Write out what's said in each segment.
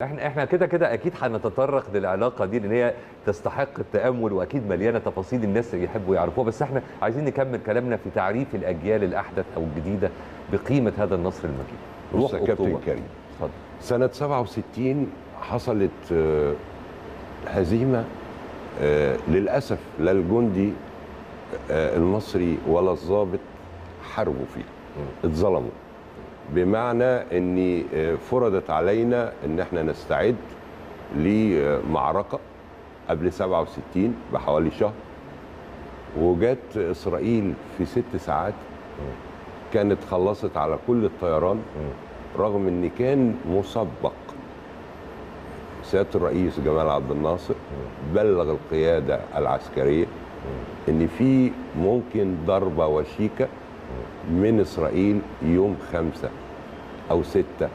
احنا احنا كده كده اكيد هنتطرق للعلاقه دي لان هي تستحق التامل واكيد مليانه تفاصيل الناس اللي يحبوا يعرفوها بس احنا عايزين نكمل كلامنا في تعريف الاجيال الاحدث او الجديده بقيمه هذا النصر المجيد بص يا كابتن أكتوبر. كريم اتفضل سنة 67 حصلت آه، هزيمة آه، للأسف لا الجندي آه، المصري ولا الضابط حاربوا فيها اتظلموا بمعنى ان آه، فرضت علينا ان احنا نستعد لمعركة قبل 67 بحوالي شهر وجت اسرائيل في ست ساعات كانت خلصت على كل الطيران رغم ان كان مسبق سياده الرئيس جمال عبد الناصر بلغ القياده العسكريه ان في ممكن ضربه وشيكه من اسرائيل يوم خمسة او ستة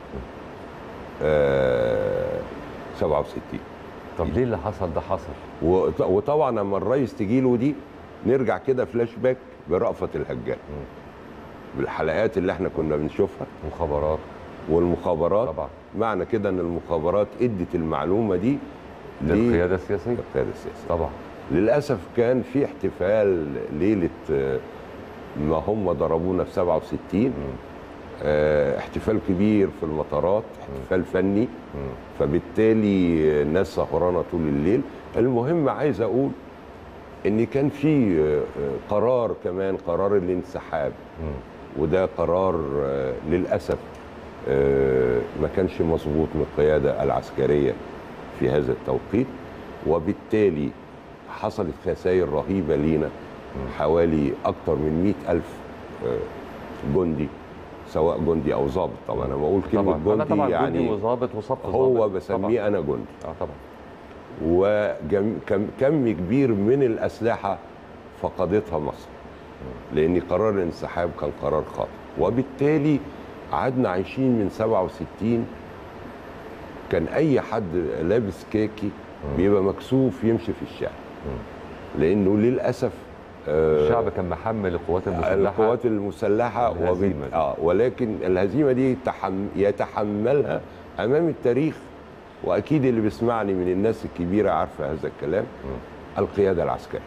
آه 67 طب ليه اللي حصل ده حصل وط- وطبعا لما الرئيس تجيله دي نرجع كده فلاش باك برأفت الهجان بالحلقات اللي احنا كنا بنشوفها مخابرات والمخابرات طبعا معنى كده ان المخابرات ادت المعلومه دي للقياده السياسيه للقياده السياسيه طبعا للاسف كان في احتفال ليله آه، ما هم ضربونا في 67 آه، احتفال كبير في المطارات احتفال فني فبالتالي آه، الناس سهرانه طول الليل المهم عايز اقول ان كان في آه، آه، قرار كمان قرار الانسحاب وده قرار آه، للاسف آه، ما كانش مظبوط من القياده العسكريه في هذا التوقيت وبالتالي حصلت خسائر رهيبه لينا حوالي اكثر من 100 الف آه، جندي سواء جندي او ضابط طبعا انا بقول كلمه طبعا انا جندي طبعا يعني جندي وظابط وصف هو ظابط. بسميه انا جندي طبعا. اه طبعا وكم كبير من الأسلحة فقدتها مصر لأن قرار الانسحاب كان قرار خاطئ وبالتالي قعدنا عايشين من 67 كان أي حد لابس كاكي بيبقى مكسوف يمشي في الشارع لأنه للأسف آه، الشعب كان محمل القوات المسلحه القوات المسلحة الهزيمة وبت... دي. آه ولكن الهزيمة دي تحم... يتحملها أمام التاريخ وأكيد اللي بيسمعني من الناس الكبيرة عارفة هذا الكلام القيادة العسكرية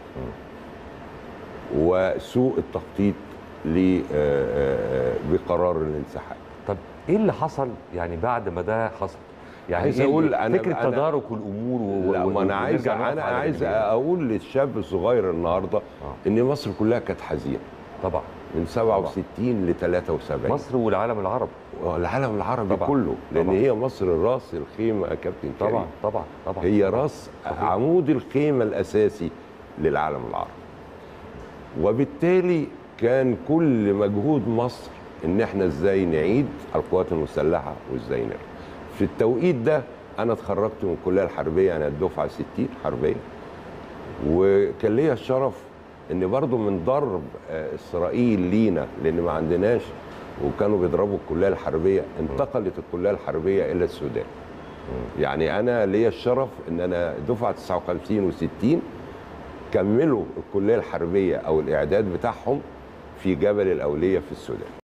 وسوء التخطيط ل... آه، آه، بقرار الانسحاب طب ايه اللي حصل يعني بعد ما ده حصل يعني عايز إيه أقول اللي- أنا- فكره أنا- تدارك الامور و... لا و- ما انا عايز ونرجع نقف انا على عايز رجلينا. اقول للشاب الصغير النهارده ان مصر كلها كانت حزينه طبعا من 67 ل 73 مصر والعالم العربي العالم العربي طبعا. كله لان طبعا. هي مصر راس الخيمه يا كابتن كريم طبعا طبعا طبعا هي راس صحيح. عمود الخيمه الاساسي للعالم العربي وبالتالي كان كل مجهود مصر ان احنا ازاي نعيد القوات المسلحه وازاي نرجع في التوقيت ده انا اتخرجت من الكليه الحربيه انا الدفعه 60 حربيه وكان ليا الشرف ان برضو من ضرب آه، اسرائيل لينا لان ما عندناش وكانوا بيضربوا الكليه الحربيه انتقلت الكليه الحربيه الى السودان يعني انا ليا الشرف ان انا دفعه 59 و60 كملوا الكليه الحربيه او الاعداد بتاعهم في جبل الاوليه في السودان